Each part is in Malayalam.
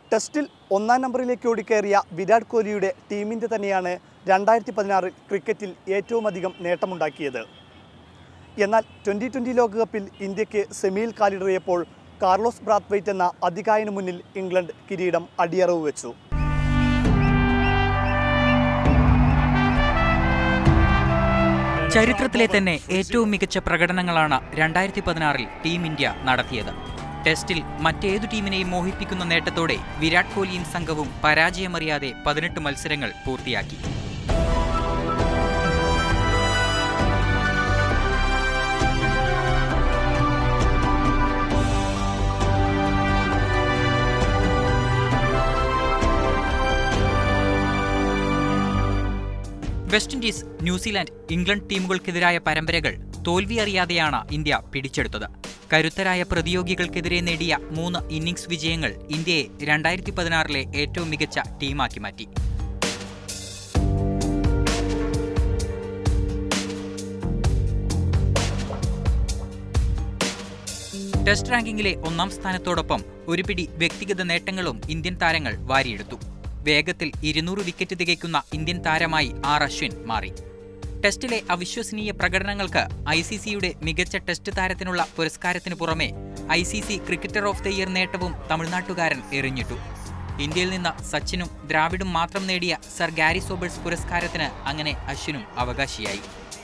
ടെസ്റ്റിൽ ഒന്നാം നമ്പറിലേക്ക് ഓടിക്കയറിയ വിരാട് കോഹ്ലിയുടെ ടീമിൻ്റെ തന്നെയാണ് രണ്ടായിരത്തി പതിനാറിൽ ക്രിക്കറ്റിൽ ഏറ്റവും അധികം നേട്ടമുണ്ടാക്കിയത് എന്നാൽ ട്വൻ്റി ട്വൻ്റി ലോകകപ്പിൽ ഇന്ത്യക്ക് സെമിയിൽ കാലിടറിയപ്പോൾ കാർലോസ് ബ്രാത്വൈറ്റ് എന്ന അതികായന് മുന്നിൽ ഇംഗ്ലണ്ട് കിരീടം അടിയറവ് വെച്ചു ചരിത്രത്തിലെ തന്നെ ഏറ്റവും മികച്ച പ്രകടനങ്ങളാണ് രണ്ടായിരത്തി പതിനാറിൽ ടീം ഇന്ത്യ നടത്തിയത് ടെസ്റ്റിൽ മറ്റേതു ടീമിനെയും മോഹിപ്പിക്കുന്ന നേട്ടത്തോടെ വിരാട് കോഹ്ലിയും സംഘവും പരാജയമറിയാതെ പതിനെട്ട് മത്സരങ്ങൾ പൂർത്തിയാക്കി വെസ്റ്റ് ഇൻഡീസ് ന്യൂസിലാൻഡ് ഇംഗ്ലണ്ട് ടീമുകൾക്കെതിരായ പരമ്പരകൾ തോൽവി അറിയാതെയാണ് ഇന്ത്യ പിടിച്ചെടുത്തത് കരുത്തരായ പ്രതിയോഗികൾക്കെതിരെ നേടിയ മൂന്ന് ഇന്നിംഗ്സ് വിജയങ്ങൾ ഇന്ത്യയെ രണ്ടായിരത്തി പതിനാറിലെ ഏറ്റവും മികച്ച ടീമാക്കി മാറ്റി ടെസ്റ്റ് റാങ്കിങ്ങിലെ ഒന്നാം സ്ഥാനത്തോടൊപ്പം ഒരു പിടി വ്യക്തിഗത നേട്ടങ്ങളും ഇന്ത്യൻ താരങ്ങൾ വാരിയെടുത്തു വേഗത്തിൽ ഇരുന്നൂറ് വിക്കറ്റ് തികയ്ക്കുന്ന ഇന്ത്യൻ താരമായി ആർ അശ്വിൻ മാറി ടെസ്റ്റിലെ അവിശ്വസനീയ പ്രകടനങ്ങൾക്ക് ഐ സി സിയുടെ മികച്ച ടെസ്റ്റ് താരത്തിനുള്ള പുരസ്കാരത്തിനു പുറമെ I C C cricketer of the year നേട്ടവും തമിഴ്നാട്ടുകാരൻ എറിഞ്ഞിട്ടു ഇന്ത്യയിൽ നിന്ന് സച്ചിനും ദ്രാവിഡും മാത്രം നേടിയ സർ ഗാരി സോബേഴ്സ് പുരസ്കാരത്തിന് അങ്ങനെ അശ്വിനും അവകാശിയായി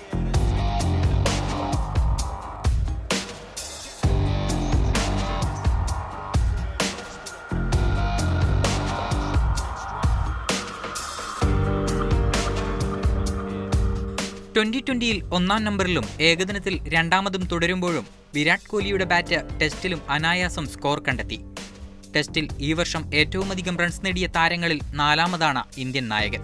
ട്വന്റി ട്വന്റിയിൽ ഒന്നാം നമ്പറിലും ഏകദിനത്തിൽ രണ്ടാമതും തുടരുമ്പോഴും വിരാട് കോഹ്ലിയുടെ ബാറ്റ് ടെസ്റ്റിലും അനായാസം സ്കോർ കണ്ടെത്തി ടെസ്റ്റിൽ ഈ വർഷം ഏറ്റവുമധികം റൺസ് നേടിയ താരങ്ങളിൽ നാലാമതാണ് ഇന്ത്യൻ നായകൻ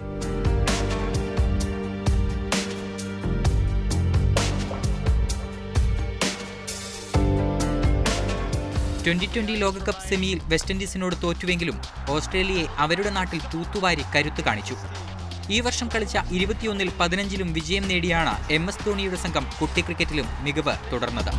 ട്വന്റി ട്വന്റി ലോകകപ്പ് സെമിയിൽ വെസ്റ്റ് ഇൻഡീസിനോട് തോറ്റുവെങ്കിലും ഓസ്ട്രേലിയയെ അവരുടെ നാട്ടിൽ തൂത്തുവാരി കരുത്ത് കാണിച്ചു ഈ വർഷം കളിച്ച ഇരുപത്തിയൊന്നിൽ പതിനഞ്ചിലും വിജയം നേടിയാണ് എം എസ് ധോണിയുടെ സംഘം കുട്ടി ക്രിക്കറ്റിലും മികവ് തുടർന്നത്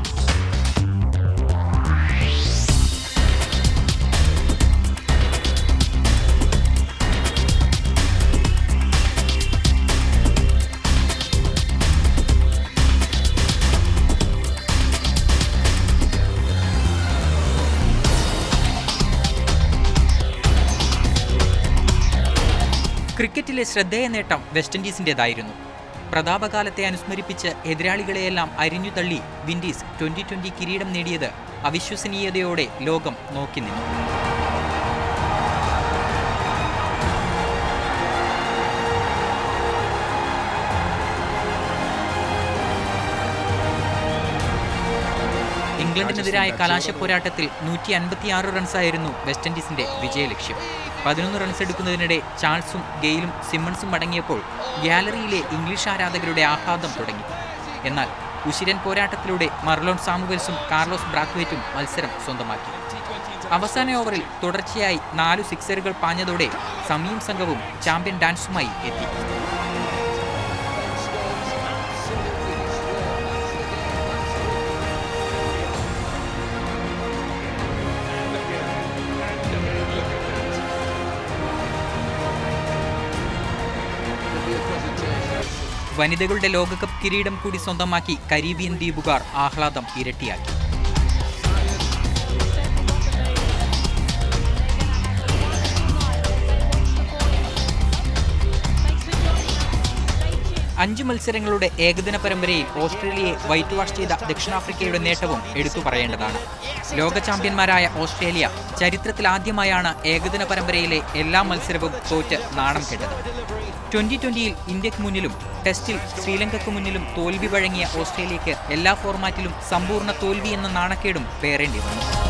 ക്രിക്കറ്റിലെ ശ്രദ്ധേയ നേട്ടം വെസ്റ്റ് ഇൻഡീസിന്റേതായിരുന്നു പ്രതാപകാലത്തെ അനുസ്മരിപ്പിച്ച് എതിരാളികളെയെല്ലാം അരിഞ്ഞു തള്ളി വിൻഡീസ് ട്വന്റി ട്വന്റി കിരീടം നേടിയത് അവിശ്വസനീയതയോടെ ലോകം നോക്കി നിന്നു ഇംഗ്ലണ്ടിനെതിരായ കലാശ പോരാട്ടത്തിൽ നൂറ്റി അൻപത്തിയാറ് റൺസായിരുന്നു വെസ്റ്റ് ഇൻഡീസിന്റെ വിജയലക്ഷ്യം പതിനൊന്ന് റൺസ് എടുക്കുന്നതിനിടെ ചാൾസും ഗെയിലും സിമ്മൺസും മടങ്ങിയപ്പോൾ ഗ്യാലറിയിലെ ഇംഗ്ലീഷ് ആരാധകരുടെ ആഹ്ലാദം തുടങ്ങി എന്നാൽ ഉശിരൻ പോരാട്ടത്തിലൂടെ മർലോൺ സാമുവൽസും കാർലോസ് ബ്രാത്വേറ്റും മത്സരം സ്വന്തമാക്കി അവസാന ഓവറിൽ തുടർച്ചയായി നാലു സിക്സറുകൾ പാഞ്ഞതോടെ സമീം സംഘവും ചാമ്പ്യൻ ഡാൻസുമായി എത്തി വനിതകളുടെ ലോകകപ്പ് കിരീടം കൂടി സ്വന്തമാക്കി കരീബിയൻ ദ്വീപുകാർ ആഹ്ലാദം ഇരട്ടിയാക്കി അഞ്ച് മത്സരങ്ങളുടെ ഏകദിന പരമ്പരയിൽ ഓസ്ട്രേലിയയെ വൈറ്റ് വാഷ് ചെയ്ത ദക്ഷിണാഫ്രിക്കയുടെ നേട്ടവും എടുത്തു പറയേണ്ടതാണ് ലോക ചാമ്പ്യന്മാരായ ഓസ്ട്രേലിയ ചരിത്രത്തിൽ ആദ്യമായാണ് ഏകദിന പരമ്പരയിലെ എല്ലാ മത്സരവും തോറ്റ് നാണം കെട്ടത് ട്വന്റി ട്വന്റിയിൽ ഇന്ത്യക്ക് മുന്നിലും ടെസ്റ്റിൽ ശ്രീലങ്കയ്ക്ക് മുന്നിലും തോൽവി വഴങ്ങിയ ഓസ്ട്രേലിയയ്ക്ക് എല്ലാ ഫോർമാറ്റിലും സമ്പൂർണ്ണ തോൽവി എന്ന നാണക്കേടും പേറേണ്ടി വന്നു